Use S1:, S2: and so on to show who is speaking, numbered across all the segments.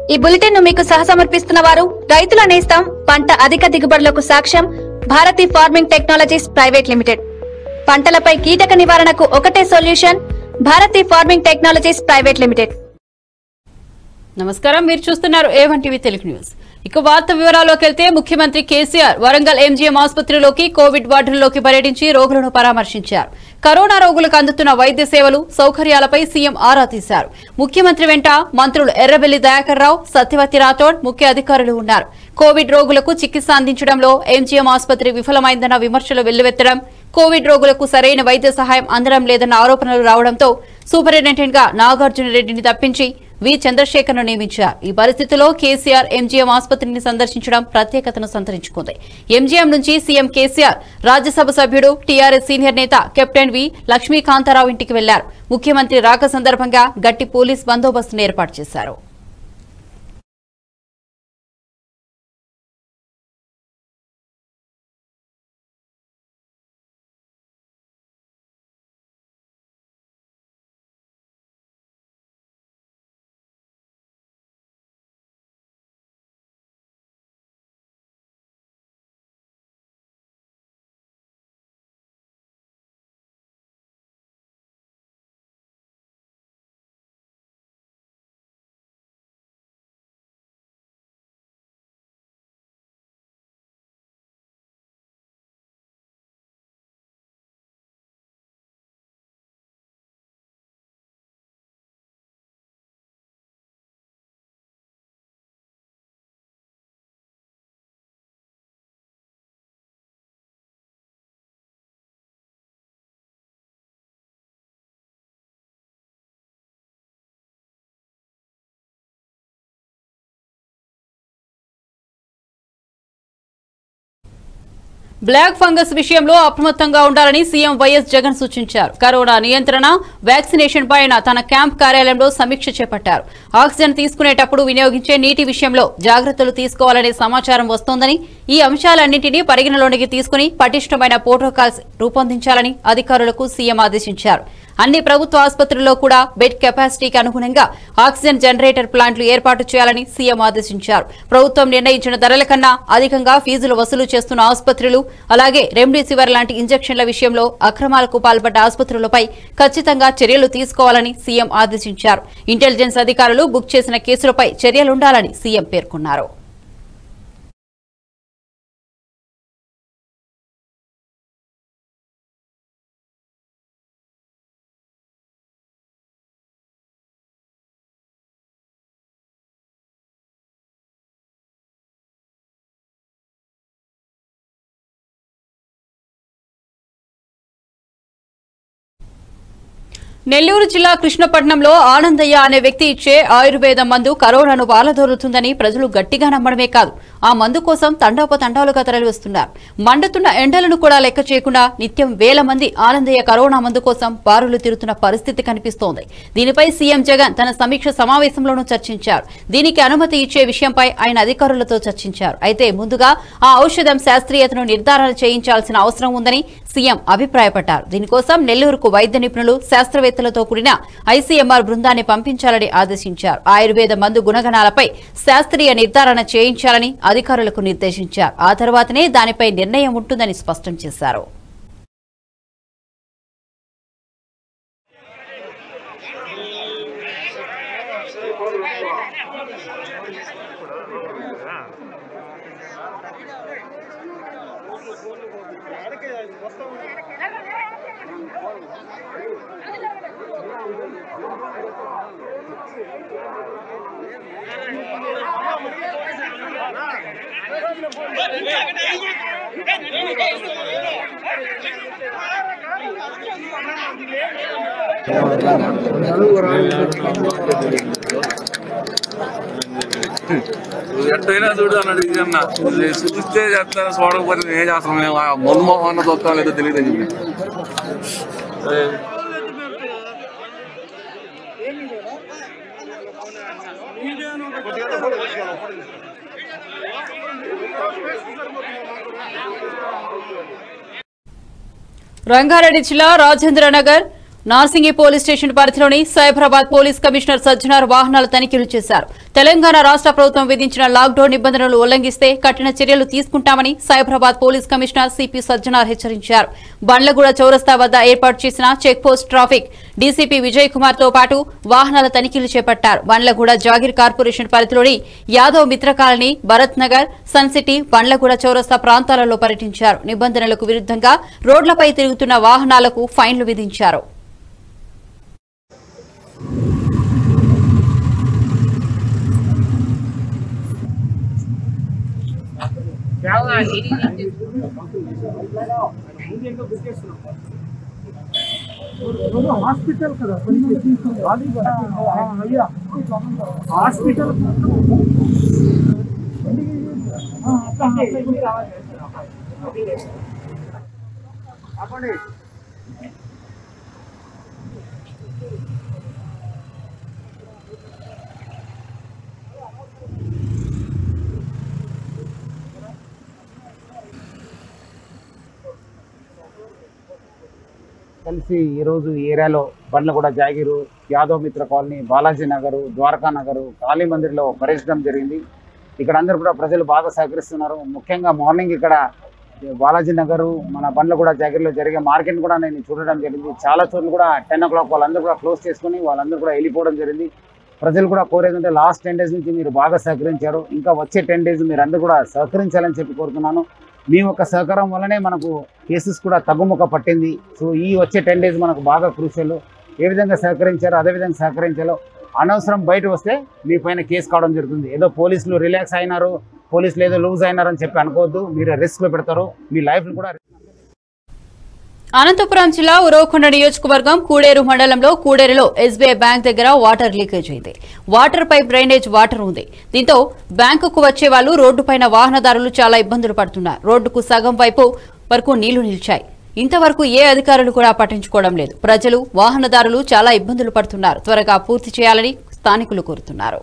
S1: ఈ బులెటిన్ ను మీకు సహసమర్పిస్తున్న వారు రైతుల నేస్తం పంట అధిక దిగుబడులకు సాక్ష్యం Bharati farming technologies private limited పంటలపై కీటక నివారణకు ఒకటే solution Bharati farming technologies private limited
S2: నమస్కారం మీరు చూస్తున్నారు ఏవన్ టీవీ తెలుగు న్యూస్ ఇక వార్త వివరాల్లోకి వెళ్తే ముఖ్యమంత్రి కేసీఆర్ వరంగల్ ఎంజీఎం ఆసుపత్రిలోకి కోవిడ్ వార్డుల్లోకి పర్యటించి రోగులను పరామర్శించారు కరోనా రోగులకు అందుతున్న వైద్య సేవలు సౌకర్యాలపై సీఎం ఆరా తీశారు ముఖ్యమంత్రి వెంట మంత్రులు ఎర్రబెల్లి దయాకర్ రావు సత్యవతి రాథోడ్ ముఖ్య అధికారులు ఉన్నారు కోవిడ్ రోగులకు చికిత్స అందించడంలో ఎంజీఎం ఆసుపత్రి విఫలమైందన్న విమర్శలు వెల్లువెత్తడం కోవిడ్ రోగులకు సరైన వైద్య సహాయం అందడం లేదన్న ఆరోపణలు రావడంతో సూపరింటెండెంట్ గా నాగార్జున రెడ్డిని తప్పించి వి చంద్రశేఖర్ను నియమించారు ఈ పరిస్థితిలో కేసీఆర్ ఎంజీఎం ఆసుపత్రిని సందర్శించడం ప్రత్యేకతను సంతరించుకుంది ఎంజీఎం నుంచి సీఎం కేసీఆర్ రాజ్యసభ సభ్యుడు టీఆర్ఎస్ సీనియర్ నేత కెప్టెన్ వి లక్ష్మీకాంతారావు ఇంటికి వెళ్లారు ముఖ్యమంత్రి రాక సందర్భంగా గట్టి పోలీస్ బందోబస్తును ఏర్పాటు చేశారు బ్లాక్ ఫంగస్ విషయంలో అప్రమత్తంగా ఉండాలని సీఎం వైఎస్ జగన్ సూచించారు కరోనా నియంత్రణ వ్యాక్సినేషన్ పైన తన క్యాంప్ కార్యాలయంలో సమీక్ష చేపట్టారు ఆక్సిజన్ తీసుకునేటప్పుడు వినియోగించే నీటి విషయంలో జాగ్రత్తలు తీసుకోవాలనే సమాచారం వస్తోందని ఈ అంశాలన్నింటినీ పరిగణలోనికి తీసుకుని పటిష్టమైన ప్రోటోకాల్స్ రూపొందించాలని అధికారులకు సీఎం ఆదేశించారు అన్ని ప్రభుత్వ ఆసుపత్రుల్లో కూడా బెడ్ కెపాసిటీకి అనుగుణంగా ఆక్సిజన్ జనరేటర్ ప్లాంట్లు ఏర్పాటు చేయాలని సీఎం ఆదేశించారు ప్రభుత్వం నిర్ణయించిన ధరల కన్నా అధికంగా ఫీజులు వసూలు చేస్తున్న ఆసుపత్రులు అలాగే రెమ్డెసివిర్ లాంటి ఇంజక్షన్ల విషయంలో అక్రమాలకు పాల్పడ్డ ఆసుపత్రులపై ఖచ్చితంగా చర్యలు తీసుకోవాలని సీఎం ఆదేశించారు ఇంటెలిజెన్స్ అధికారులు బుక్ చేసిన కేసులపై చర్యలుండాలని సీఎం పేర్కొన్నారు నెల్లూరు జిల్లా కృష్ణపట్నంలో ఆనందయ్య అనే వ్యక్తి ఇచ్చే ఆయుర్వేద మందు కరోనాను వాలదోరుతుందని ప్రజలు గట్టిగా నమ్మడమే కాదు ఆ మందు కోసం తండోపతండాలుగా తరలివస్తున్నారు మండుతున్న ఎండలను కూడా లెక్క చేయకుండా నిత్యం వేల మంది ఆనందయ్య కరోనా మందు కోసం బారులు తిరుగుతున్న పరిస్థితి కనిపిస్తోంది దీనిపై సీఎం జగన్ తన సమీక్ష సమావేశంలోనూ చర్చించారు దీనికి అనుమతి ఇచ్చే విషయంపై ఆయన అధికారులతో చర్చించారు అయితే ముందుగా ఆ ఔషధం శాస్త్రీయతను నిర్ధారణ చేయించాల్సిన అవసరం ఉందని సీఎం అభిప్రాయపడ్డారు దీనికోసం నెల్లూరుకు వైద్య నిపుణులు శాస్త్రవేత్తలతో కూడిన ఐసీఎంఆర్ బృందాన్ని పంపించాలని ఆదేశించారు ఆయుర్వేద మందు గుణగణాలపై శాస్త్రీయ నిర్ధారణ చేయించాలని అధికారులకు నిర్దేశించారు ఆ తర్వాతనే దానిపై నిర్ణయం ఉంటుందని స్పష్టం చేశారు
S3: నువ్వు ఎట్టయినా చూడు అన్నాడు ఇది అన్న ఇది చూస్తే చేస్తాను చూడకపోతే నేను ఏం చేస్తాను మేము ఆ మందు మొహం అన్న చూస్తాం లేదో తెలియదు అని చెప్పి
S2: రంగారెడ్డి జిల్లా రాజేంద్ర నగర్ నార్సింగి పోలీస్ స్టేషన్ పరిధిలోని సైబరాబాద్ పోలీస్ కమిషనర్ సజ్జనార్ వాహనాలు తనిఖీలు చేశారు తెలంగాణ రాష్ట్ర ప్రభుత్వం విధించిన లాక్డౌన్ నిబంధనలు ఉల్లంఘిస్తే కఠిన చర్యలు తీసుకుంటామని Cyberabad police commissioner CP Sajjanar హెచ్చరించారు బండ్లగూడ చౌరస్తా వద్ద ఏర్పాటు చేసిన check post traffic DCP Vijay Kumar తో పాటు వాహనాల తనిఖీలు చేపట్టారు బండ్లగూడ జాగిర్ కార్పొరేషన్ పరిధిలోని Yadav Mitra colony Bharat Nagar sun city Bandlaguda చౌరస్తా ప్రాంతాలలో పర్యటించారు నిబంధనలకు విరుద్ధంగా రోడ్లపై తిరుగుతున్న వాహనాలకు ఫైన్లు విధించారు
S4: హాస్పిటల్ కదా అయ్యా హాస్పిటల్
S5: కలిసి ఈరోజు ఈ ఏరియాలో బండ్లగూడ జాగిరు యాదవ్ మిత్ర కాలనీ బాలాజీ నగరు ద్వారకా నగరు కాళీ మందిర్లో పర్యటించడం జరిగింది ఇక్కడ అందరూ కూడా ప్రజలు బాగా సహకరిస్తున్నారు ముఖ్యంగా మార్నింగ్ ఇక్కడ బాలాజీ నగరు మన బండ్లగూడ జాగిరిలో జరిగే మార్కెట్ కూడా నేను చూడడం జరిగింది చాలా చోట్ల కూడా టెన్ ఓ క్లాక్ వాళ్ళందరూ కూడా క్లోజ్ చేసుకుని వాళ్ళందరూ కూడా వెళ్ళిపోవడం జరిగింది ప్రజలు కూడా కోరేదంటే లాస్ట్ టెన్ డేస్ నుంచి మీరు బాగా సహకరించారు ఇంకా వచ్చే టెన్ డేస్ మీరు అందరూ కూడా సహకరించాలని చెప్పి కోరుతున్నాను మీ యొక్క సహకారం వల్లనే మనకు కేసెస్ కూడా తగ్గుముఖ పట్టింది సో ఈ వచ్చే టెన్ డేస్ మనకు బాగా క్రూషియల్ ఏ విధంగా సహకరించారో అదే విధంగా సహకరించాలో అనవసరం బయట వస్తే మీ పైన కేసు కావడం జరుగుతుంది ఏదో పోలీసులు రిలాక్స్ అయినారు పోలీసులు ఏదో లూజ్ అయినారు అని చెప్పి అనుకోవద్దు మీరు రిస్క్లో పెడతారు మీ లైఫ్ని కూడా
S2: అనంతపురం జిల్లా ఉరవకొండ నియోజకవర్గం కూడేరు మండలంలో కూడేరులో ఎస్బీఐ బ్యాంక్ దగ్గర వాటర్ లీకేజ్ అయింది వాటర్ పైప్ డ్రైనేజ్ వాటర్ ఉంది దీంతో బ్యాంకుకు వచ్చే వాళ్ళు రోడ్డుపైన వాహనదారులు చాలా ఇబ్బందులు పడుతున్నారు రోడ్డుకు సగం వైపు వరకు నీళ్లు నిలిచాయి ఇంతవరకు ఏ అధికారులు కూడా పట్టించుకోవడం లేదు ప్రజలు వాహనదారులు చాలా ఇబ్బందులు పడుతున్నారు త్వరగా పూర్తి చేయాలని స్థానికులు కోరుతున్నారు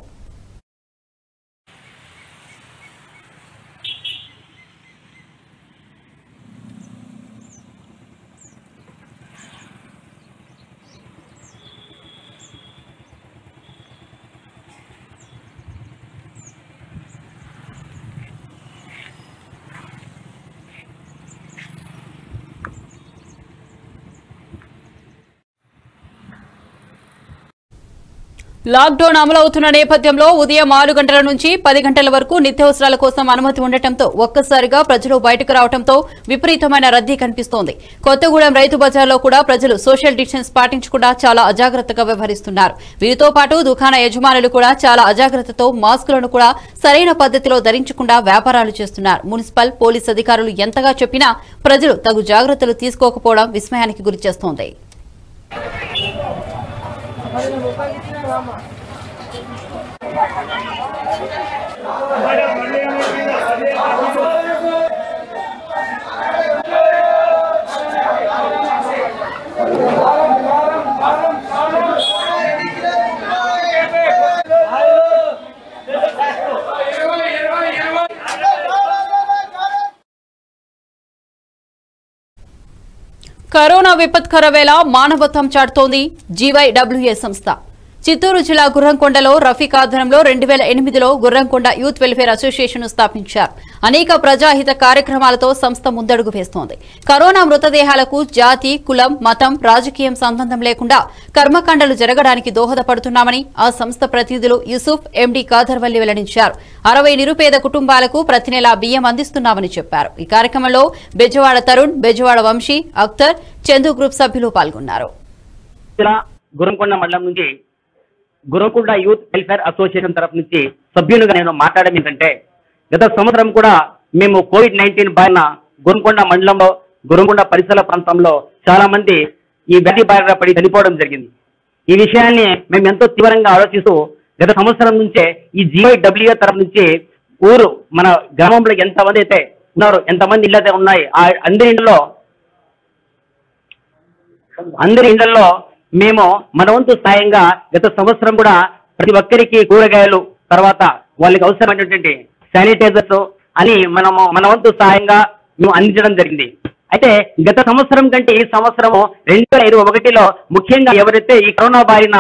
S2: లాక్డౌన్ అమలవుతున్న నేపథ్యంలో ఉదయం ఆరు గంటల నుంచి పది గంటల వరకు నిత్యావసరాల కోసం అనుమతి ఉండటంతో ఒక్కసారిగా ప్రజలు బయటకు రావడంతో విపరీతమైన రద్దీ కనిపిస్తోంది కొత్తగూడెం రైతు బజార్లో కూడా ప్రజలు సోషల్ డిస్టెన్స్ పాటించకుండా చాలా అజాగ్రత్తగా వ్యవహరిస్తున్నారు వీరితో పాటు దుకాణ యజమానులు కూడా చాలా అజాగ్రత్తతో మాస్కులను కూడా సరైన పద్ధతిలో ధరించకుండా వ్యాపారాలు చేస్తున్నారు మున్సిపల్ పోలీస్ అధికారులు ఎంతగా చెప్పినా ప్రజలు తగు జాగ్రత్తలు తీసుకోకపోవడం విస్మయానికి గురిచేస్తోంది కరోనా విపత్కర వేళ మానవత్వం చాటుతోంది జీవైడబ్ల్యూఏ సంస్థ చిత్తూరు జిల్లా గుర్రంకొండలో రఫీక్ ఆధ్వర్యంలో రెండు వేల ఎనిమిదిలో గుర్రంకొండ యూత్ వెల్ఫేర్ అసోసియేషన్ ను స్థాపించారు అనేక ప్రజాహిత కార్యక్రమాలతో సంస్థ ముందడుగు వేస్తోంది కరోనా మృతదేహాలకు జాతి కులం మతం రాజకీయం సంబంధం లేకుండా కర్మకాండలు జరగడానికి దోహదపడుతున్నామని ఆ సంస్థ ప్రతినిధులు యూసుఫ్ ఎండీ కాదర్వల్లి వెల్లడించారు అరవై నిరుపేద కుటుంబాలకు ప్రతి నెలా బియ్యం అందిస్తున్నామని చెప్పారు ఈ కార్యక్రమంలో బెజవాడ తరుణ్ బెజవాడ వంశీ అఖ్తర్ చందు గ్రూప్ సభ్యులు పాల్గొన్నారు
S6: జిల్లా గురంకొండ మండలం నుంచి గురంకొండ యూత్ వెల్ఫేర్ అసోసియేషన్ తరఫు నుంచి సభ్యులుగా నేను మాట్లాడడం ఏంటంటే గత సంవత్సరం కూడా మేము కోవిడ్ నైన్టీన్ బారిన గురంకొండ మండలంలో గురంకొండ పరిసర ప్రాంతంలో చాలా మంది ఈ వ్యాధి బారిన పడి చనిపోవడం జరిగింది ఈ విషయాన్ని మేము ఎంతో తీవ్రంగా ఆలోచిస్తూ గత సంవత్సరం నుంచే ఈ జీఐడబ్ల్యూఏ తరఫు నుంచి ఊరు మన గ్రామంలో ఎంతమంది అయితే ఉన్నారు ఎంతమంది ఇళ్ళైతే ఉన్నాయి ఆ అందరి ఇంట్లో అందరి ఇళ్లలో మేము మన వంతు సాయంగా గత సంవత్సరం కూడా ప్రతి ఒక్కరికి కూరగాయలు తర్వాత వాళ్ళకి అవసరమైనటువంటి శానిటైజర్స్ అని మనము మన వంతు సాయంగా మేము అందించడం జరిగింది అయితే గత సంవత్సరం కంటే ఈ సంవత్సరము రెండు వేల ఇరవై ఒకటిలో ముఖ్యంగా ఎవరైతే ఈ కరోనా బారిన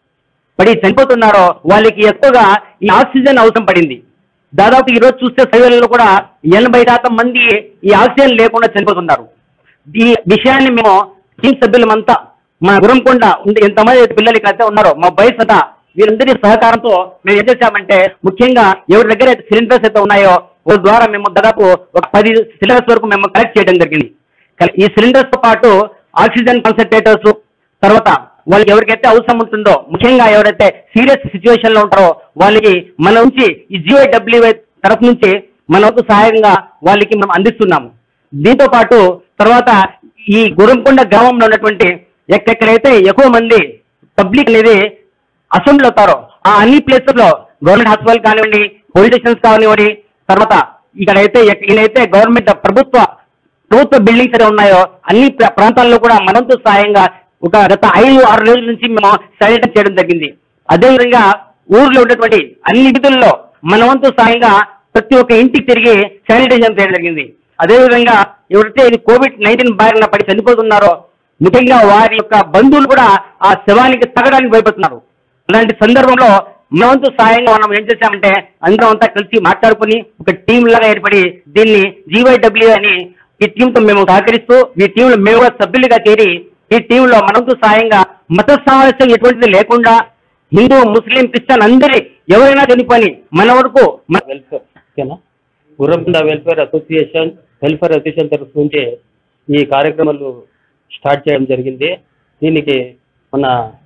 S6: పడి చనిపోతున్నారో వాళ్ళకి ఎక్కువగా ఈ ఆక్సిజన్ అవసరం పడింది దాదాపు ఈ రోజు చూస్తే సర్వేలలో కూడా ఎనభై శాతం మంది ఈ ఆక్సిజన్ లేకుండా చనిపోతున్నారు ఈ విషయాన్ని మేము టీం సభ్యులమంతా మా గురంకొండ ఉండే ఎంతమంది అయితే పిల్లలు ఇక్కడ అయితే ఉన్నారో మా వయసు అంతా వీరందరి సహకారంతో మేము ఏం చేశామంటే ముఖ్యంగా ఎవరి దగ్గర అయితే సిలిండర్స్ అయితే ఉన్నాయో వాళ్ళ ద్వారా మేము దాదాపు ఒక పది సిలిండర్స్ వరకు మేము కలెక్ట్ చేయడం జరిగింది కల- ఈ సిలిండర్స్ తో పాటు ఆక్సిజన్ కాన్సన్ట్రేటర్స్ తర్వాత వాళ్ళకి ఎవరికైతే అవసరం ఉంటుందో ముఖ్యంగా ఎవరైతే సీరియస్ సిచ్యువేషన్ లో ఉంటారో వాళ్ళకి మన నుంచి ఈ జిఓడబ్ల్యూఐ తరఫు నుంచి మన వంతు సహాయంగా వాళ్ళకి మనం అందిస్తున్నాము దీంతో పాటు తర్వాత ఈ గురంకొండ గ్రామంలో ఉన్నటువంటి ఎక్కడెక్కడైతే ఎక్కువ మంది పబ్లిక్ అనేది అసెంబ్లీ అవుతారో ఆ అన్ని ప్లేసెస్ లో గవర్నమెంట్ హాస్పిటల్ కానివ్వండి పోలీస్ స్టేషన్స్ కానివ్వండి తర్వాత ఇక్కడైతే ఎక్- ఈయనైతే గవర్నమెంట్ ప్రభుత్వ ప్రభుత్వ బిల్డింగ్స్ అయితే ఉన్నాయో అన్ని ప్ర- ప్రాంతాల్లో కూడా మనంతో సాయంగా ఒక గత ఐదు ఆరు రోజుల నుంచి మేము శానిటైజ్ చేయడం జరిగింది అదేవిధంగా ఊర్లో ఉన్నటువంటి అన్ని విధుల్లో మన వంతు సాయంగా ప్రతి ఒక్క ఇంటికి తిరిగి శానిటైజేషన్ చేయడం జరిగింది అదేవిధంగా ఎవరైతే ఇది కోవిడ్ నైన్టీన్ బారిన పడి చనిపోతున్నారో ముఖ్యంగా వారి యొక్క బంధువులు కూడా ఆ శవానికి తగ్గడానికి భయపడుతున్నారు అలాంటి సందర్భంలో మన వంతు సాయంగా మనం ఏం చేశామంటే అందరం అంతా కలిసి మాట్లాడుకుని ఒక టీం లాగా ఏర్పడి దీన్ని జీవైడబ్ల్యూ అని ఈ టీంతో మేము సహకరిస్తూ ఈ టీంలో మేము కూడా సభ్యులుగా చేరి ఈ టీంలో మనకు సాయంగా మత సామరస్యం ఎటువంటిది లేకుండా హిందూ ముస్లిం క్రిస్టియన్ అందరి ఎవరైనా చనిపోని మన వరకు మన
S7: వెల్ఫేర్ ఓకేనా Gurramkonda welfare association welfare association తరఫు నుంచి ఈ కార్యక్రమాలు స్టార్ట్ చేయడం జరిగింది దీనికి మన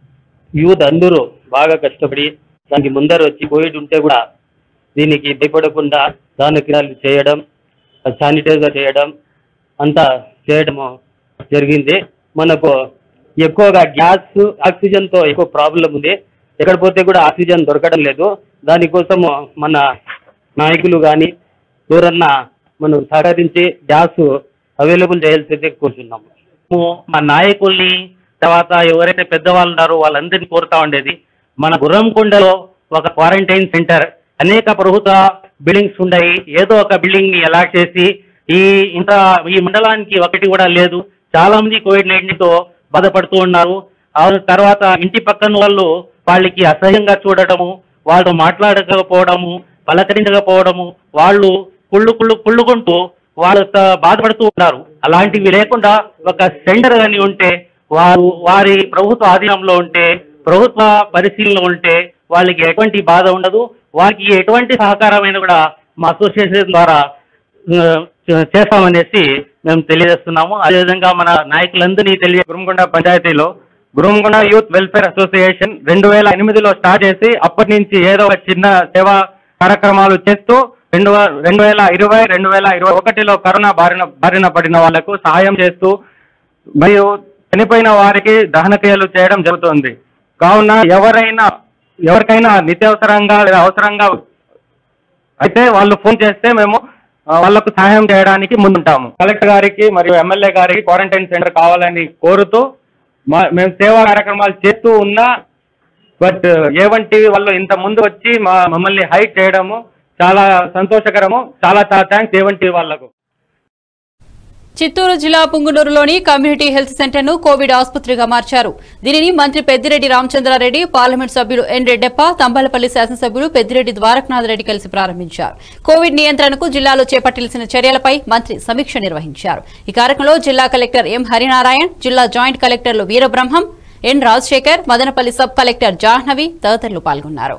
S7: యూత్ అందరూ బాగా కష్టపడి దానికి ముందర వచ్చి కోవిడ్ ఉంటే కూడా దీనికి భయపడకుండా దాన క్రియలు చేయడం శానిటైజర్ చేయడం అంతా చేయడము జరిగింది మనకు ఎక్కువగా గ్యాస్ ఆక్సిజన్తో ఎక్కువ ప్రాబ్లం ఉంది ఎక్కడ పోతే కూడా ఆక్సిజన్ దొరకడం లేదు దానికోసము మన నాయకులు కానీ ఎవరన్నా మనం సహకరించి గ్యాస్ అవైలబుల్ చేయాల్సిందే కోరుతున్నాము మేము మా నాయకుల్ని తర్వాత ఎవరైతే పెద్దవాళ్ళు ఉన్నారో వాళ్ళందరినీ కోరుతా ఉండేది మన గుర్రంకొండలో ఒక క్వారంటైన్ సెంటర్ అనేక ప్రభుత్వ బిల్డింగ్స్ ఉన్నాయి ఏదో ఒక బిల్డింగ్ ని అలాట్ చేసి ఈ ఇంత ఈ మండలానికి ఒకటి కూడా లేదు చాలా మంది కోవిడ్ నైన్టీన్ తో బాధపడుతూ ఉన్నారు ఆ తర్వాత ఇంటి పక్కన వాళ్ళు వాళ్ళకి అసహ్యంగా చూడటము వాళ్ళు మాట్లాడకపోవడము పలకరించకపోవడము వాళ్ళు కుళ్ళు కుళ్ళు కుళ్ళుకుంటూ వాళ్ళు త- బాధపడుతూ ఉన్నారు అలాంటివి లేకుండా ఒక సెంటర్ కానీ ఉంటే వారు వారి ప్రభుత్వ ఆధీనంలో ఉంటే ప్రభుత్వ పరిశీలనలో ఉంటే వాళ్ళకి ఎటువంటి బాధ ఉండదు వారికి ఎటువంటి సహకారమైన కూడా మా అసోసియేషన్ ద్వారా ఆ, చేస్తామనేసి మేము తెలియజేస్తున్నాము అదేవిధంగా మన నాయకులందరినీ తెలియ
S8: గురుమకొండ పంచాయతీలో గురుమకొండ యూత్ వెల్ఫేర్ అసోసియేషన్ రెండు వేల ఎనిమిదిలో స్టార్ట్ చేసి అప్పటి నుంచి ఏదో ఒక చిన్న సేవా కార్యక్రమాలు చేస్తూ రెండు వే- రెండు వేల ఇరవై రెండు వేల ఇరవై ఒకటిలో కరోనా బారిన బారిన పడిన వాళ్లకు సహాయం చేస్తూ మరియు చనిపోయిన వారికి దహన క్రియలు చేయడం జరుగుతుంది కావున ఎవరైనా ఎవరికైనా నిత్యావసరంగా లేదా అవసరంగా అయితే వాళ్ళు ఫోన్ చేస్తే మేము ఆ, వాళ్ళకు సహాయం చేయడానికి ముందుంటాము కలెక్టర్ గారికి మరియు ఎమ్మెల్యే గారికి క్వారంటైన్ సెంటర్ కావాలని కోరుతూ మా మేము సేవా కార్యక్రమాలు చేస్తూ ఉన్నా బట్ ఏవన్ టీవీ వాళ్ళు ఇంత ముందు వచ్చి మా మమ్మల్ని హైట్ చేయడము చాలా సంతోషకరము చాలా చాలా థ్యాంక్స్ ఏవన్ టీవీ వాళ్ళకు
S2: చిత్తూరు జిల్లా పుంగునూరులోని కమ్యూనిటీ హెల్త్ సెంటర్ ను కోవిడ్ ఆసుపత్రిగా మార్చారు దీనిని మంత్రి పెద్దిరెడ్డి రామచంద్రారెడ్డి పార్లమెంట్ సభ్యులు ఎన్ రెడ్డెప్ప తంబాలపల్లి శాసనసభ్యులు పెద్దిరెడ్డి ద్వారకనాథ్ రెడ్డి కలిసి ప్రారంభించారు కోవిడ్ నియంత్రణకు జిల్లాలో చేపట్టాల్సిన చర్యలపై మంత్రి సమీక్ష నిర్వహించారు ఈ కార్యక్రమంలో జిల్లా కలెక్టర్ ఎం హరినారాయణ్ జిల్లా జాయింట్ కలెక్టర్లు Veerabrahmam N Rajasekhar Madanapalle sub collector Jahnavi తదితరులు పాల్గొన్నారు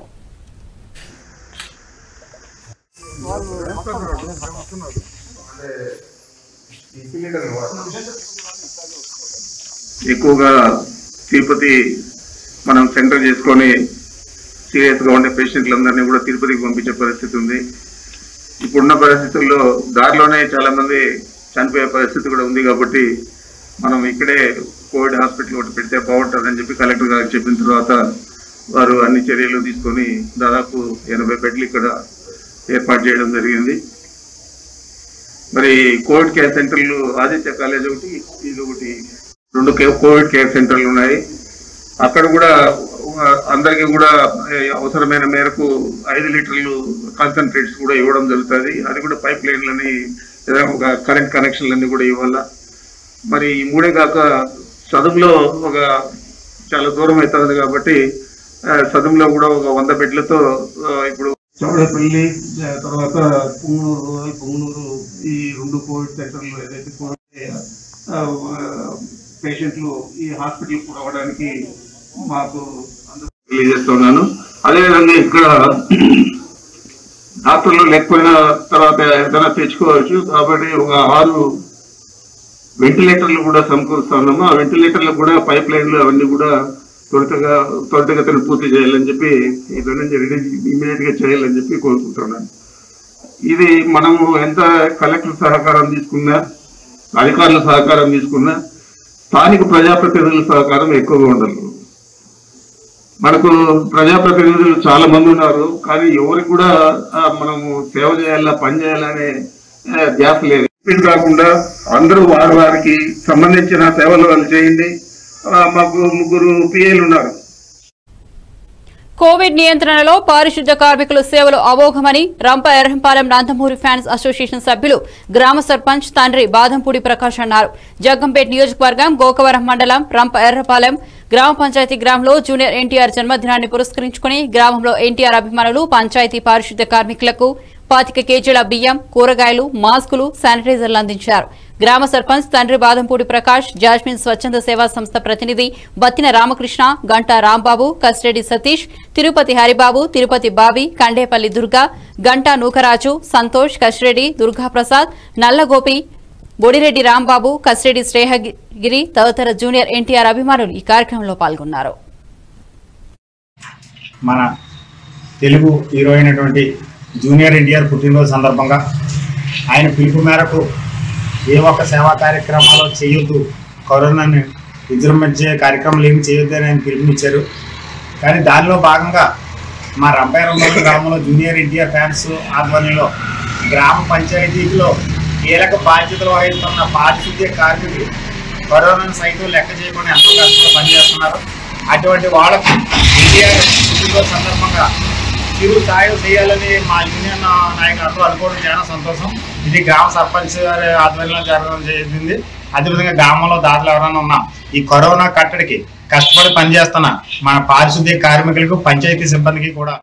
S9: ఎక్కువగా తిరుపతి మనం సెంటర్ చేసుకొని సీరియస్గా ఉండే పేషెంట్లందరినీ కూడా తిరుపతికి పంపించే పరిస్థితి ఉంది ఇప్పుడున్న పరిస్థితుల్లో దారిలోనే చాలా మంది చనిపోయే పరిస్థితి కూడా ఉంది కాబట్టి మనం ఇక్కడే కోవిడ్ హాస్పిటల్ ఒకటి పెడితే బాగుంటుందని చెప్పి కలెక్టర్ గారికి చెప్పిన తర్వాత వారు అన్ని చర్యలు తీసుకొని దాదాపు ఎనభై బెడ్లు ఇక్కడ ఏర్పాటు చేయడం జరిగింది మరి కోవిడ్ కేర్ సెంటర్లు ఆదిత్య కాలేజ్ ఒకటి ఇది ఒకటి రెండు కే- కోవిడ్ కేర్ సెంటర్లు ఉన్నాయి అక్కడ కూడా ఆ, అందరికీ కూడా ఏ, అవసరమైన మేరకు ఐదు లీటర్లు కాన్సన్ట్రేట్స్ కూడా ఇవ్వడం జరుగుతుంది అది కూడా పైప్ లైన్లని ఏదైనా ఒక కరెంట్ కనెక్షన్లన్నీ కూడా ఇవ్వాలా మరి ఈ మూడే కాక చదువులో ఒక చాలా దూరం అవుతుంది కాబట్టి ఆ, చదువులో కూడా ఒక వంద బెడ్లతో ఆ, ఇప్పుడు చౌడపల్లి ఆ, తర్వాత పుంగనూరు రూరల్ పుంగనూరు ఈ రెండు కోవిడ్ సెంటర్లు ఏదైతే కోవిడ్ ఆ, పేషెంట్లు ఈ హాస్పిటల్కి రావడానికి మాకు అందరూ తెలియజేస్తున్నాను అదేవిధంగా ఇక్కడ డాక్టర్లు లేకపోయిన తర్వాత ఏదైనా తెచ్చుకోవచ్చు కాబట్టి ఒక ఆరు వెంటిలేటర్లు కూడా సమకూరుస్తున్నాము ఆ వెంటిలేటర్లకు కూడా పైప్ లైన్లు అవన్నీ కూడా త్వరితగా త్వరితగతిని పూర్తి చేయాలని చెప్పి ఇదన్నీ ఇమీడియట్ గా చేయాలని చెప్పి కోరుకుంటున్నాను ఇది మనము ఎంత కలెక్టర్ సహకారం తీసుకున్నా అధికారుల సహకారం తీసుకున్నా స్థానిక ప్రజాప్రతినిధుల సహకారం ఎక్కువగా ఉండాలి మనకు ప్రజాప్రతినిధులు చాలా మంది ఉన్నారు కానీ ఎవరికి కూడా ఆ, మనము సేవ చేయాలా పని చేయాలనే ఆ, ధ్యాస లేదు ఇది కాకుండా అందరూ వారి వారికి సంబంధించిన సేవలు వాళ్ళు చేయండి ఆ, మాకు ముగ్గురు పిఏలు ఉన్నారు
S2: కోవిడ్ నియంత్రణలో పారిశుద్ధ్య కార్మికుల సేవలు అమోఘమని రంప ఎర్రంపాలెం నందమూరి ఫ్యాన్స్ అసోసియేషన్ సభ్యులు గ్రామ సర్పంచ్ తండ్రి బాదంపూడి ప్రకాష్ అన్నారు జగ్గంపేట నియోజకవర్గం గోకవరం మండలం రంప ఎర్రపాలెం గ్రామ పంచాయతీ గ్రామంలో జూనియర్ ఎన్టీఆర్ జన్మదినాన్ని పురస్కరించుకుని గ్రామంలో ఎన్టీఆర్ అభిమానులు పంచాయతీ పారిశుద్ధ్య కార్మికులకు పాతిక కేజీల బియ్యం కూరగాయలు మాస్కులు శానిటైజర్లు అందించారు గ్రామ సర్పంచ్ తండ్రి బాదంపూడి ప్రకాష్ జాస్మిన్ స్వచ్ఛంద సేవా సంస్థ ప్రతినిధి బత్తిన రామకృష్ణ గంటా రాంబాబు కస్టడీ సతీష్ తిరుపతి హరిబాబు తిరుపతి బావి కండేపల్లి దుర్గా గంటా నూకరాజు సంతోష్ కస్రెడ్డి దుర్గాప్రసాద్ నల్లగోపి బొడిరెడ్డి రాంబాబు కస్రెడ్డి శ్రేహగిరి తదితర జూనియర్ ఎన్టీఆర్ అభిమానులు ఈ కార్యక్రమంలో పాల్గొన్నారు
S10: మన తెలుగు హీరో అయినటువంటి జూనియర్ ఎన్టీఆర్ పుట్టినరోజు సందర్భంగా ఆయన పిలుపు మేరకు ఏ ఒక్క సేవా కార్యక్రమాలు చేయొద్దు కరోనాని విజృంభించే కార్యక్రమాలు ఏమి చేయొద్దు అని ఆయన పిలుపునిచ్చారు కానీ దానిలో భాగంగా మా రంపాయరంలో గ్రామంలో జూనియర్ ఎన్టీఆర్ ఫ్యాన్స్ ఆధ్వర్యంలో గ్రామ పంచాయతీలో కీలక బాధ్యతలు వహిస్తున్న పారిశుద్ధ్య కార్మికులు కరోనాను సైతం లెక్క చేయకుండా ఎంతో కష్టంగా పనిచేస్తున్నారు అటువంటి వాళ్ళకు ఎన్టీఆర్ పుట్టినరోజు సందర్భంగా చిరు సాయం చేయాలని మా యూనియన్ నాయకులు అందరూ అనుకోవడం చాలా సంతోషం ఇది గ్రామ సర్పంచ్ గారి ఆధ్వర్యంలో జరగడం జరిగింది అదేవిధంగా గ్రామంలో దాతలు ఎవరైనా ఉన్నా ఈ కరోనా కట్టడికి కష్టపడి పనిచేస్తున్న మన పారిశుద్ధ్య కార్మికులకు పంచాయతీ సిబ్బందికి కూడా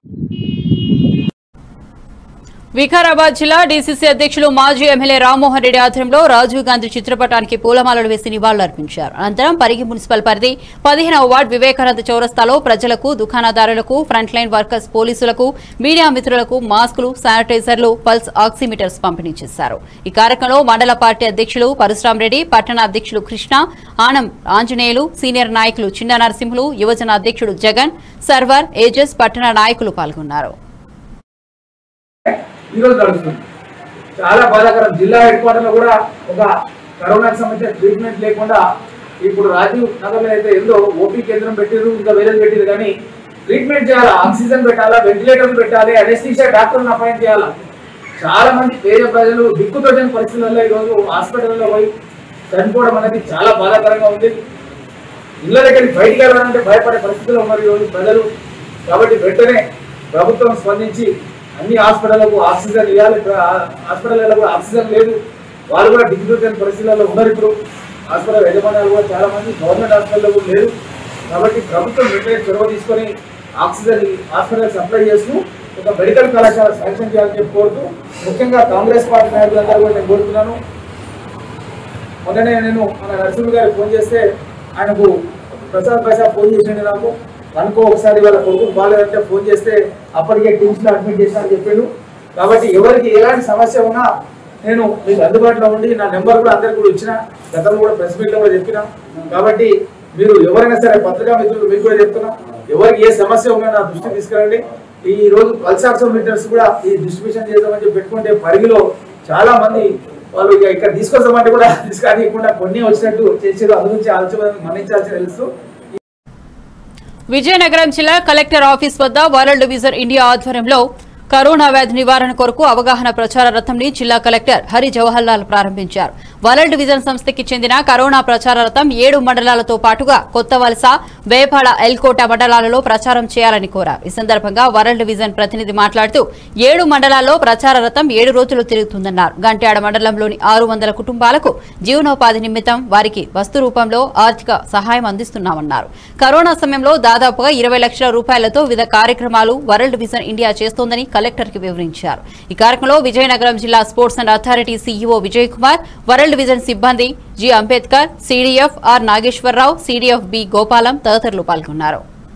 S2: వికారాబాద్ జిల్లా డీసీసీ అధ్యక్షులు మాజీ ఎమ్మెల్యే రామ్మోహన్ రెడ్డి ఆధ్వర్యంలో రాజీవ్ గాంధీ చిత్రపటానికి పూలమాలలు వేసి నివాళులర్పించారు అనంతరం పరిగి మున్సిపల్ పరిధి పదిహేనవ వార్డు వివేకానంద చౌరస్తాలో ప్రజలకు దుకాణదారులకు ఫ్రంట్ లైన్ వర్కర్స్ పోలీసులకు మీడియా మిత్రులకు మాస్కులు శానిటైజర్లు పల్స్ ఆక్సిమీటర్స్ పంపిణీ చేశారు ఈ కార్యక్రమంలో మండల పార్టీ అధ్యక్షులు పరశురాం రెడ్డి పట్టణ అధ్యక్షులు కృష్ణ ఆనం ఆంజనేయులు సీనియర్ నాయకులు చిన్న నరసింహులు యువజన అధ్యక్షుడు జగన్ సర్వర్ ఏజెస్ పట్టణ నాయకులు పాల్గొన్నారు
S4: ఈరోజు నడుస్తుంది చాలా బాధాకరం జిల్లా హెడ్ క్వార్టర్లో కూడా ఒక కరోనాకి సంబంధించిన ట్రీట్మెంట్ లేకుండా ఇప్పుడు రాజీవ్ నగర్లో అయితే ఏందో ఓపీ కేంద్రం పెట్టారు ఇంకా వేరేది పెట్టారు కానీ ట్రీట్మెంట్ చేయాలా ఆక్సిజన్ పెట్టాలా వెంటిలేటర్లు పెట్టాలి అనెస్థీషియా డాక్టర్ని అపాయింట్ చేయాలా చాలా మంది పేద ప్రజలు దిక్కుతోచని పరిస్థితుల్లో ఈరోజు హాస్పిటల్లో పోయి చనిపోవడం అనేది చాలా బాధాకరంగా ఉంది ఇళ్ళ దగ్గరికి బయటికి వెళ్ళాలంటే భయపడే పరిస్థితుల్లో ఉన్నారు ఈరోజు ప్రజలు కాబట్టి వెంటనే ప్రభుత్వం స్పందించి అన్ని హాస్పిటళ్లకు ఆక్సిజన్ ఇవ్వాలి హాస్పిటల్లో కూడా ఆక్సిజన్ లేదు వాళ్ళు కూడా దిగ్గుతున్న పరిస్థితుల్లో ఉన్నారు ఇప్పుడు హాస్పిటల్ యజమానులు కూడా చాలా మంది గవర్నమెంట్ హాస్పిటల్లో కూడా లేరు కాబట్టి ప్రభుత్వం వెంటనే చొరవ తీసుకొని ఆక్సిజన్ హాస్పిటల్ సప్లై చేస్తూ ఒక మెడికల్ కళాశాల శాంక్షన్ చేయాలని చెప్పి కోరుతూ ముఖ్యంగా కాంగ్రెస్ పార్టీ నాయకులందరూ కూడా నేను కోరుతున్నాను మొన్ననే నేను మన నరసింహ గారికి ఫోన్ చేస్తే ఆయనకు ప్రసాద్ పైసా ఫోన్ చేసిండు నాకు అనుకో ఒకసారి వాళ్ళ కొడుకు బాగాలేదంటే ఫోన్ చేస్తే అప్పటికే టీమ్స్ లో అడ్మిట్ చేసినా అని చెప్పాడు కాబట్టి ఎవరికి ఎలాంటి సమస్య ఉన్నా నేను మీకు అందుబాటులో ఉండి నా నెంబర్ కూడా అందరికి కూడా ఇచ్చిన గతంలో కూడా ప్రెస్ మీట్ లో కూడా చెప్పిన కాబట్టి మీరు ఎవరైనా సరే పత్రికా మిత్రులు మీకు కూడా చెప్తున్నా ఎవరికి ఏ సమస్య ఉన్నా నా దృష్టికి తీసుకురండి ఈ రోజు పల్స్ ఆక్సిమీటర్స్ కూడా ఈ డిస్ట్రిబ్యూషన్ చేద్దామని చెప్పి పెట్టుకుంటే పరిగిలో చాలా మంది వాళ్ళు ఇక ఇక్కడ తీసుకొస్తామంటే కూడా తీసుకురానియకుండా కొన్ని వచ్చినట్టు చేసారు అందు నుంచి ఆలోచన మన్నించాల్సి తెలుసు
S2: విజయనగరం జిల్లా కలెక్టర్ ఆఫీస్ వద్ద వరల్డ్ విజర్ ఇండియా ఆధ్వర్యంలో కరోనా వ్యాధి నివారణ కొరకు అవగాహన ప్రచార రథంని జిల్లా కలెక్టర్ హరి జవహర్ లాల్ ప్రారంభించారు వరల్డ్ విజన్ సంస్థకి చెందిన కరోనా ప్రచార రథం ఏడు మండలాలతో పాటుగా కొత్త వలస వేపాడ ఎల్కోట మండలాలలో ప్రచారం చేయాలని కోరారు ఈ సందర్భంగా వరల్డ్ విజన్ ప్రతినిధి మాట్లాడుతూ ఏడు మండలాల్లో ప్రచార రథం ఏడు రోజులు తిరుగుతుందన్నారు గంట్యాడ మండలంలోని ఆరు వందల కుటుంబాలకు జీవనోపాధి నిమిత్తం వారికి వస్తు రూపంలో ఆర్థిక సహాయం అందిస్తున్నామన్నారు కరోనా సమయంలో దాదాపుగా ఇరవై లక్షల రూపాయలతో వివిధ కార్యక్రమాలు వరల్డ్ విజన్ ఇండియా చేస్తోందని కలెక్టర్ కి వివరించారు ఈ కార్యక్రమంలో విజయనగరం జిల్లా sports and authority CEO Vijay Kumar world vision సిబ్బంది G Ambedkar CDF R Nageswararao CDF B Gopalam తదితరులు పాల్గొన్నారు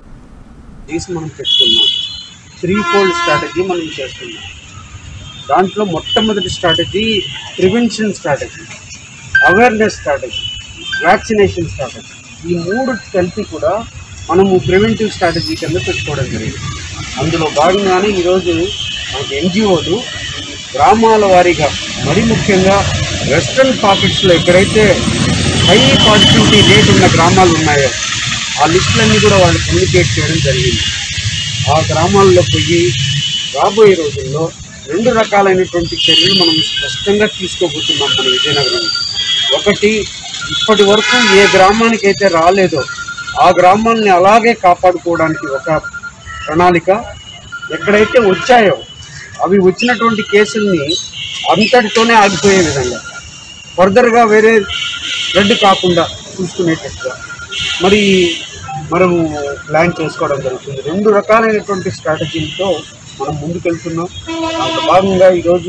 S11: తీసి మనం పెట్టుకున్నాం త్రీ ఫోల్డ్ స్ట్రాటజీ మనం చేస్తున్నాం దాంట్లో మొట్టమొదటి strategy prevention strategy awareness strategy vaccination strategy ఈ మూడు కలిపి కూడా మనము ప్రివెంటివ్ స్ట్రాటజీ కింద పెట్టుకోవడం జరిగింది అందులో భాగంగానే ఈరోజు మనకి ఎన్జిఓలు గ్రామాల వారీగా మరి ముఖ్యంగా వెస్ట్రన్ పాకెట్స్లో ఎక్కడైతే హై పాజిటివిటీ రేట్ ఉన్న గ్రామాలు ఉన్నాయో ఆ లిస్టులన్నీ కూడా వాళ్ళు కమ్యూనికేట్ చేయడం జరిగింది ఆ గ్రామాల్లో పోయి రాబోయే రోజుల్లో రెండు రకాలైనటువంటి చర్యలు మనం స్పష్టంగా తీసుకోబోతున్నాం మన విజయనగరం ఒకటి ఇప్పటి వరకు ఏ గ్రామానికి అయితే రాలేదో ఆ గ్రామాల్ని అలాగే కాపాడుకోవడానికి ఒక ప్రణాళిక ఎక్కడైతే వచ్చాయో అవి వచ్చినటువంటి కేసుల్ని అంతటితోనే ఆగిపోయే విధంగా ఫర్దర్గా వేరే స్ప్రెడ్ కాకుండా చూసుకునేటట్టుగా మరి మనము ప్లాన్ చేసుకోవడం జరుగుతుంది రెండు రకాలైనటువంటి స్ట్రాటజీలతో మనం ముందుకెళ్తున్నాం అంత భాగంగా ఈరోజు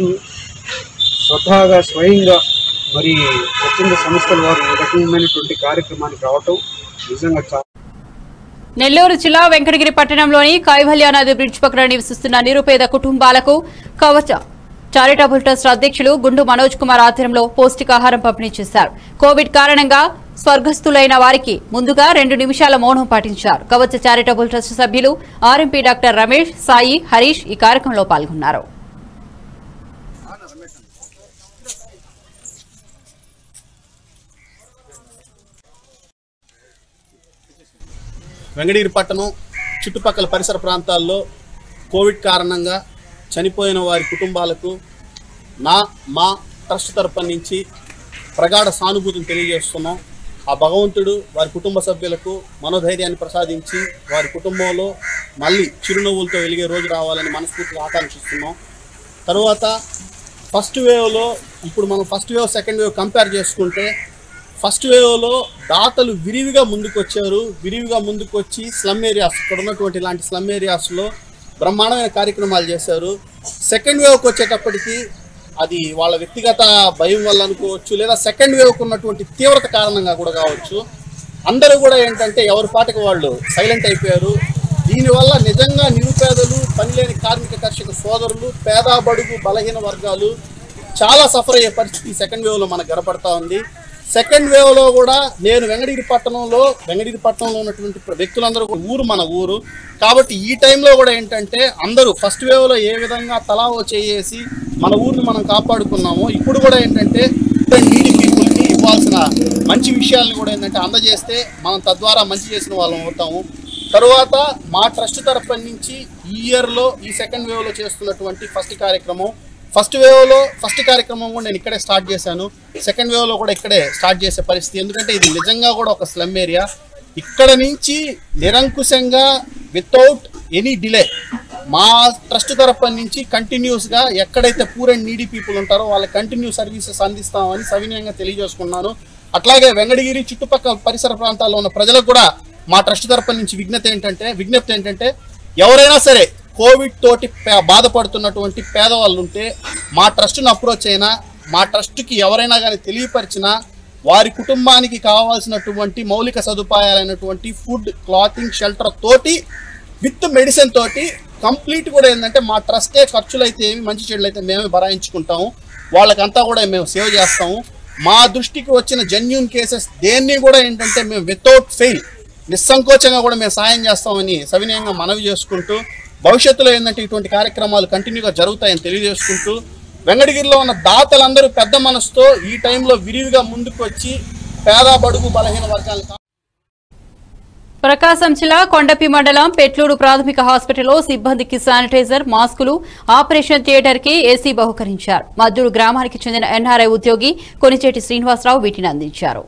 S11: స్వతహాగా స్వయంగా మరి స్వచ్ఛంద సంస్థల వారు ఈ రకమైనటువంటి కార్యక్రమానికి రావటం నిజంగా చాలా
S2: నెల్లూరు జిల్లా వెంకటగిరి పట్టణంలోని కైవల్య నది బ్రిడ్జ్ పక్కన నివసిస్తున్న నిరుపేద కుటుంబాలకు కవచ చారిటబుల్ ట్రస్ట్ అధ్యక్షులు గుండు మనోజ్ కుమార్ ఆధ్వర్యంలో పౌష్టికాహారం పంపిణీ చేశారు కోవిడ్ కారణంగా స్వర్గస్థులైన వారికి ముందుగా రెండు నిమిషాల మౌనం పాటించారు కవచ చారిటబుల్ ట్రస్ట్ సభ్యులు ఆర్ఎంపీ డాక్టర్ రమేష్ సాయి హరీష్ ఈ కార్యక్రమంలో పాల్గొన్నారు
S12: వెంగడగిరి పట్టణం చుట్టుపక్కల పరిసర ప్రాంతాల్లో కోవిడ్ కారణంగా చనిపోయిన వారి కుటుంబాలకు నా మా ట్రస్ట్ తరపున నుంచి ప్రగాఢ సానుభూతిని తెలియజేస్తున్నాం ఆ భగవంతుడు వారి కుటుంబ సభ్యులకు మనోధైర్యాన్ని ప్రసాదించి వారి కుటుంబంలో మళ్ళీ చిరునవ్వులతో వెలిగే రోజు రావాలని మనస్ఫూర్తిగా ఆకాంక్షిస్తున్నాం తరువాత ఫస్ట్ వేవ్లో ఇప్పుడు మనం first wave second wave compare చేసుకుంటే ఫస్ట్ వేవ్లో దాతలు విరివిగా ముందుకు వచ్చారు విరివిగా ముందుకు వచ్చి స్లమ్ ఏరియాస్ ఇక్కడ ఉన్నటువంటి ఇలాంటి స్లమ్ ఏరియాస్లో బ్రహ్మాండమైన కార్యక్రమాలు చేశారు సెకండ్ వేవ్కి వచ్చేటప్పటికి అది వాళ్ళ వ్యక్తిగత భయం వల్ల అనుకోవచ్చు లేదా సెకండ్ వేవ్కి ఉన్నటువంటి తీవ్రత కారణంగా కూడా కావచ్చు అందరూ కూడా ఏంటంటే ఎవరి పాటికి వాళ్ళు సైలెంట్ అయిపోయారు దీనివల్ల నిజంగా నిరుపేదలు పనిలేని కార్మిక కర్షక సోదరులు పేద బడుగు బలహీన వర్గాలు చాలా సఫర్ అయ్యే పరిస్థితి సెకండ్ వేవ్లో మనకు కనపడతా ఉంది సెకండ్ వేవ్ లో కూడా నేను వెంగడగిరి పట్టణంలో వెంగడగిరి పట్టణంలో ఉన్నటువంటి వ్యక్తులందరూ కూడా ఊరు మన ఊరు కాబట్టి ఈ టైంలో కూడా ఏంటంటే అందరూ ఫస్ట్ వేవ్ లో ఏ విధంగా తలా ఓ చేసి మన ఊరిని మనం కాపాడుకున్నామో ఇప్పుడు కూడా ఏంటంటే నీడి పీపుల్కి ఇవ్వాల్సిన మంచి విషయాలను కూడా ఏంటంటే అందజేస్తే మనం తద్వారా మంచి చేసిన వాళ్ళం అవుతాము తరువాత మా ట్రస్ట్ తరఫు నుంచి ఈ ఇయర్లో ఈ సెకండ్ వేవ్లో చేస్తున్నటువంటి ఫస్ట్ కార్యక్రమం ఫస్ట్ వేవ్లో ఫస్ట్ కార్యక్రమం కూడా నేను ఇక్కడే స్టార్ట్ చేశాను సెకండ్ వేవ్లో కూడా ఇక్కడే స్టార్ట్ చేసే పరిస్థితి ఎందుకంటే ఇది నిజంగా కూడా ఒక స్లమ్ ఏరియా ఇక్కడ నుంచి నిరంకుశంగా వితౌట్ ఎనీ డిలే మా ట్రస్ట్ తరఫు నుంచి కంటిన్యూస్గా ఎక్కడైతే పూర్ అండ్ నీడీ పీపుల్ ఉంటారో వాళ్ళకి కంటిన్యూ సర్వీసెస్ అందిస్తామని సవినయంగా తెలియజేసుకున్నాను అట్లాగే వెంగడగిరి చుట్టుపక్కల పరిసర ప్రాంతాల్లో ఉన్న ప్రజలకు కూడా మా ట్రస్ట్ తరఫు నుంచి విజ్ఞప్తి ఏంటంటే విజ్ఞప్తి ఏంటంటే ఎవరైనా సరే కోవిడ్ తోటి పే- బాధపడుతున్నటువంటి పేదవాళ్ళు ఉంటే మా ట్రస్ట్ను అప్రోచ్ అయినా మా ట్రస్ట్కి ఎవరైనా కానీ తెలియపరిచినా వారి కుటుంబానికి కావాల్సినటువంటి మౌలిక సదుపాయాలైనటువంటి ఫుడ్ క్లాతింగ్ షెల్టర్ తోటి విత్ మెడిసిన్ తోటి కంప్లీట్ కూడా ఏంటంటే మా ట్రస్టే ఖర్చులు అయితే ఏమి మంచి చెడులు అయితే మేమే భరాయించుకుంటాము వాళ్ళకంతా కూడా మేము సేవ్ చేస్తాము మా దృష్టికి వచ్చిన జెన్యున్ కేసెస్ దేన్ని కూడా ఏంటంటే మేము వితౌట్ ఫెయిల్ నిస్సంకోచంగా కూడా మేము సాయం చేస్తామని సవినయంగా మనవి చేసుకుంటూ భవిష్యత్తులో ఏంటంటే ఇటువంటి కార్యక్రమాలు కంటిన్యూగా జరుగుతాయని తెలియజేసుకుంటూ వెంగడగిరిలో ఉన్న దాతలందరూ పెద్ద మనసుతో ఈ టైంలో విరివిగా ముందుకు వచ్చి పేద బడుగు బలహీన వర్గాలను
S2: ప్రకాశం జిల్లా కొండపి మండలం పెట్లూరు ప్రాథమిక హాస్పిటల్లో సిబ్బందికి శానిటైజర్ మాస్కులు ఆపరేషన్ థియేటర్ కి ఏసీ బహుకరించారు మద్దూరు గ్రామానికి చెందిన ఎన్ఆర్ఐ ఉద్యోగి కొనిచేటి శ్రీనివాసరావు వీటిని అందించారు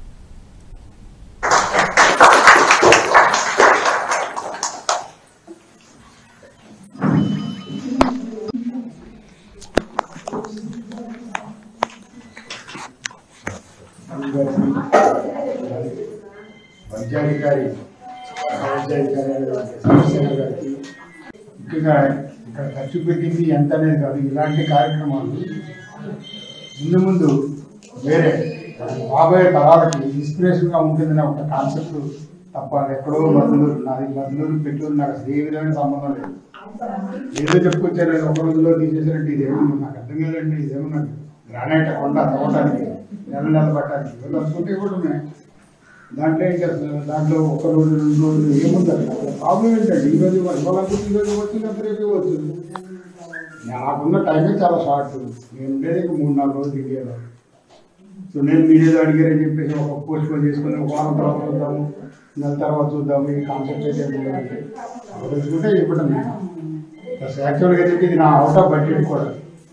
S13: వైద్యాధికారి వైద్యాధికారి సమస్య గారికి ముఖ్యంగా ఇక్కడ ఖర్చు పెట్టింది ఎంత అనేది కాదు ఇలాంటి కార్యక్రమాలు ముందు ముందు వేరే రాబోయే తరాలకి ఇన్స్పిరేషన్గా ఉంటుందనే ఒక కాన్సెప్ట్ తప్ప ఎక్కడో బదులూరు నాది బదులూరు పెట్టూరు నాకు అసలు ఏ విధమైన సంబంధం లేదు ఏదో చెప్పుకొచ్చారు ఒక రోజులో తీసేసారంటే ఇదేమో నాకు అర్థం కాదండి ఇదేమో నాకు గ్రానైట్ కొండ తవ్వటానికి నెల నెల పట్టడానికి వీళ్ళు అనుకుంటే కూడా ఉన్నాయి. దాంట్లో ఏంటి అసలు దాంట్లో ఒక రోజు రెండు రోజులు ఏముంది అసలు ప్రాబ్లం ఏంటండి ఈ రోజు ఇవ్వాలనుకుంటే ఈ రోజు ఇవ్వచ్చు లేకపోతే రేపు ఇవ్వచ్చు నాకున్న టైమే చాలా షార్ట్ నేను ఉండేది ఇంక మూడు నాలుగు రోజులు ఇండియాలో సో నేను మీడియాలో అడిగారని చెప్పేసి ఒక పోస్ట్ పోన్ చేసుకుని ఒక వారం తర్వాత చూద్దాము నెల తర్వాత చూద్దాము ఈ కాన్సెప్ట్ అయితే ఏముందంటే తెలుసుకుంటే ఇవ్వడం నేను అసలు యాక్చువల్గా అయితే ఇది నా అవుట్ ఆఫ్ బడ్జెట్ కూడా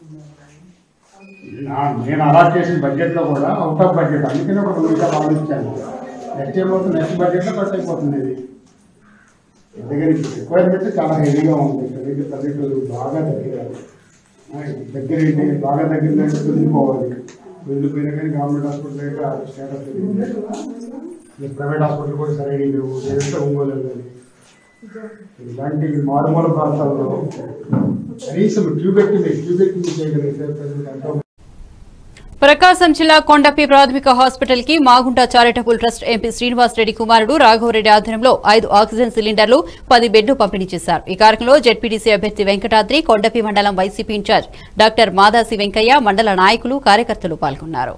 S13: నా- నేను అలాట్ చేసిన బడ్జెట్లో కూడా అవుట్ ఆఫ్ బడ్జెట్ అందుకనే ఒక రెండు నిమిషాలు ఆలోచించాను నెక్స్ట్ ఏమవుతుంది నెక్స్ట్ బడ్జెట్లో కట్ అయిపోతుంది ఇది ఎందుకని రిక్వైర్మెంట్ చాలా హెవీగా ఉంది ప్రైవేట్ ప్రాజెక్టులు బాగా దగ్గర ఆ, దగ్గర ఏంటి బాగా దగ్గర దగ్గర వెళ్ళిపోవాలి వెళ్ళిపోయినా కానీ గవర్నమెంట్ హాస్పిటల్ అయితే స్టేటస్ తెలియదు ప్రైవేట్ హాస్పిటల్ కూడా సరైన లేవు లేదంటే ఒంగోలు వెళ్ళాలి ఇలాంటి మారుమూల ప్రాంతాల్లో కనీసం ట్యూబెక్టమీ ట్యూబెక్టమీ చేయగలిగితే ప్రజలకు ఎంతో
S2: ప్రకాశం జిల్లా కొండపి ప్రాథమిక హాస్పిటల్ కి Magunta charitable trust MP Srinivas Reddy కుమారుడు రాఘవరెడ్డి ఆధ్వర్యంలో ఐదు ఆక్సిజన్ సిలిండర్లు పది బెడ్లు పంపిణీ చేశారు ఈ కార్యక్రమంలో జెడ్పీటీసీ అభ్యర్థి వెంకటాద్రి కొండపి మండలం వైసీపీ ఇన్ఛార్జ్ డాక్టర్ మాదాసి వెంకయ్య మండల నాయకులు కార్యకర్తలు పాల్గొన్నారు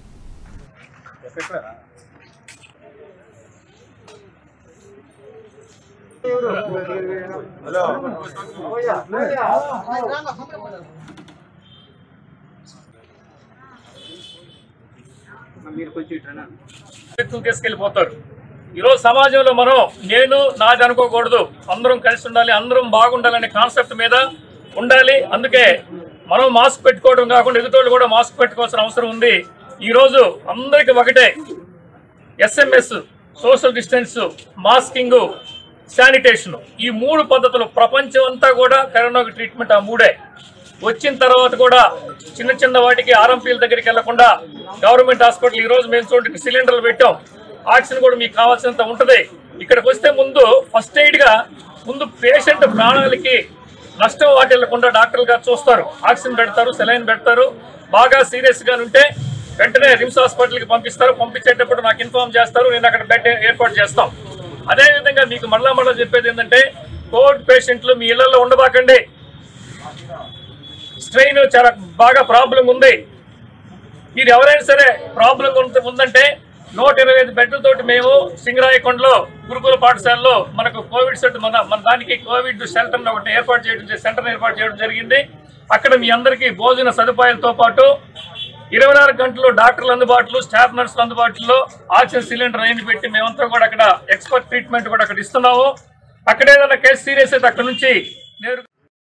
S14: వ్యక్తులు తీసుకెళ్లిపోతారు ఈరోజు సమాజంలో మనం నేను నాది అనుకోకూడదు అందరం కలిసి ఉండాలి అందరం బాగుండాలనే కాన్సెప్ట్ మీద ఉండాలి అందుకే మనం మాస్క్ పెట్టుకోవడం కాకుండా ఎదుటోళ్ళు కూడా మాస్క్ పెట్టుకోవాల్సిన అవసరం ఉంది ఈరోజు అందరికి ఒకటే SMS social distance masking sanitation ఈ మూడు పద్ధతులు ప్రపంచం అంతా కూడా కరోనాకి ట్రీట్మెంట్ ఆ మూడే వచ్చిన తర్వాత కూడా చిన్న చిన్న వాటికి ఆర్ఎంపీల దగ్గరికి వెళ్లకుండా గవర్నమెంట్ హాస్పిటల్ ఈ రోజు మేము చూడండి సిలిండర్లు పెట్టాం ఆక్సిజన్ కూడా మీకు కావాల్సినంత ఉంటుంది ఇక్కడికి వస్తే ముందు ఫస్ట్ ఎయిడ్ గా ముందు పేషెంట్ ప్రాణాలకి నష్టం వాటిల్లకుండా డాక్టర్లు గారు చూస్తారు ఆక్సిజన్ పెడతారు సెలైన్ పెడతారు బాగా సీరియస్ గా ఉంటే వెంటనే రిమ్స్ హాస్పిటల్ కి పంపిస్తారు పంపించేటప్పుడు నాకు ఇన్ఫార్మ్ చేస్తారు నేను అక్కడ బెడ్ ఏర్పాటు చేస్తాం అదే విధంగా మీకు మళ్ళా మళ్ళా చెప్పేది ఏంటంటే కోవిడ్ పేషెంట్లు మీ ఇళ్లలో ఉండబాకండి స్ట్రెయిన్ చాలా బాగా ప్రాబ్లం ఉంది మీరు ఎవరైనా సరే ప్రాబ్లం ఉంట- ఉందంటే నూట ఇరవై ఐదు బెడ్లతోటి మేము సింగరాయకొండలో గురుకుల పాఠశాలలో మనకు కోవిడ్ సెట్ మన మన దానికి కోవిడ్ షెల్టర్ ఒకటి ఏర్పాటు చేయడం సెంటర్ ఏర్పాటు చేయడం జరిగింది అక్కడ మీ అందరికీ భోజన సదుపాయాలతో పాటు ఇరవై నాలుగు గంటలు డాక్టర్లు అందుబాటులో స్టాఫ్ నర్సులు అందుబాటులో ఆక్సిజన్ సిలిండర్ అయిన పెట్టి మేమంతా కూడా అక్కడ ఎక్స్పర్ట్ ట్రీట్మెంట్ కూడా అక్కడ ఇస్తున్నాము అక్కడ ఏదైనా కేసు సీరియస్ అయితే అక్కడ నుంచి నేరు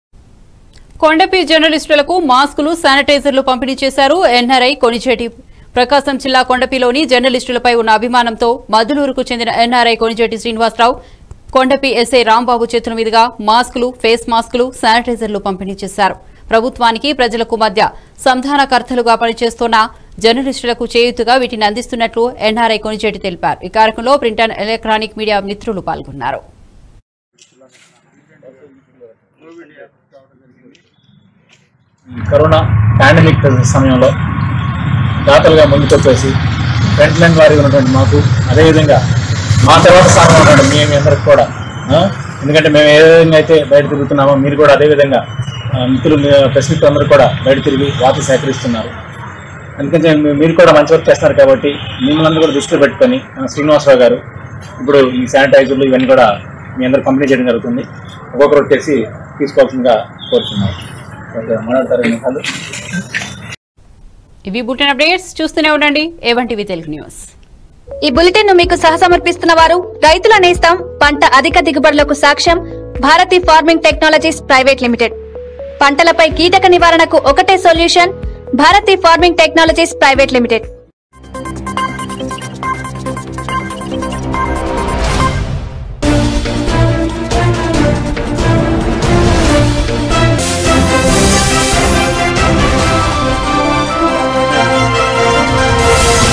S2: కొండపి జర్నలిస్టులకు మాస్కులు శానిటైజర్లు పంపిణీ చేశారు ఎన్ఆర్ఐ కొనిచేటి ప్రకాశం జిల్లా కొండపిలోని జర్నలిస్టులపై ఉన్న అభిమానంతో మధులూరుకు చెందిన ఎన్ఆర్ఐ కొనిచేటి శ్రీనివాసరావు కొండపి ఎస్ఐ రాంబాబు చేతుల మీదుగా మాస్కులు ఫేస్ మాస్కులు శానిటైజర్లు పంపిణీ చేశారు ప్రభుత్వానికి ప్రజలకు మధ్య సంధానకర్తలుగా పనిచేస్తున్న జర్నలిస్టులకు చేయూతుగా వీటిని అందిస్తున్నట్లు ఎన్ఆర్ఐ కొనిచేటి తెలిపారు ఈ కార్యక్రమంలో ప్రింట్ అండ్ ఎలక్ట్రానిక్ మీడియా మిత్రులు పాల్గొన్నారు
S15: ఈ కరోనా పాండమిక్ సమయంలో దాతలుగా ముందుకొచ్చేసి ఫ్రంట్ లైన్ వారి ఉన్నటువంటి మాకు అదేవిధంగా మా తర్వాత స్థానంలో ఉన్నటువంటి మీ మీ అందరికి కూడా ఆ, ఎందుకంటే మేము ఏ విధంగా అయితే బయట తిరుగుతున్నామో మీరు కూడా అదేవిధంగా ఆ, మిత్రులు మీ ప్రెస్ మిత్రులు అందరూ కూడా బయట తిరిగి వార్త సేకరిస్తున్నారు అందుకని మీ- మీరు కూడా మంచి వర్క్ చేస్తున్నారు కాబట్టి మిమ్మల్ని అందరూ కూడా దృష్టిలో పెట్టుకొని ఆ, శ్రీనివాసరావు గారు ఇప్పుడు ఈ శానిటైజర్లు ఇవన్నీ కూడా మీ అందరూ పంపిణీ చేయడం జరుగుతుంది ఒక్కొక్కరు వచ్చేసి తీసుకోవాల్సిందిగా కోరుతున్నాం ఓకే మాట్లాడతారు ఎన్ని నిమిషాలు
S2: ఇవి బుట్టిన అప్డేట్స్ చూస్తూనే ఉండండి ఏవన్ టీవీ తెలుగు న్యూస్
S1: ఈ బులెటిన్ ను మీకు సహసమర్పిస్తున్న వారు రైతుల నేస్తం పంట అధిక దిగుబడులకు సాక్ష్యం Bharati farming technologies private limited పంటలపై కీటక నివారణకు ఒకటే solution Bharati farming technologies private limited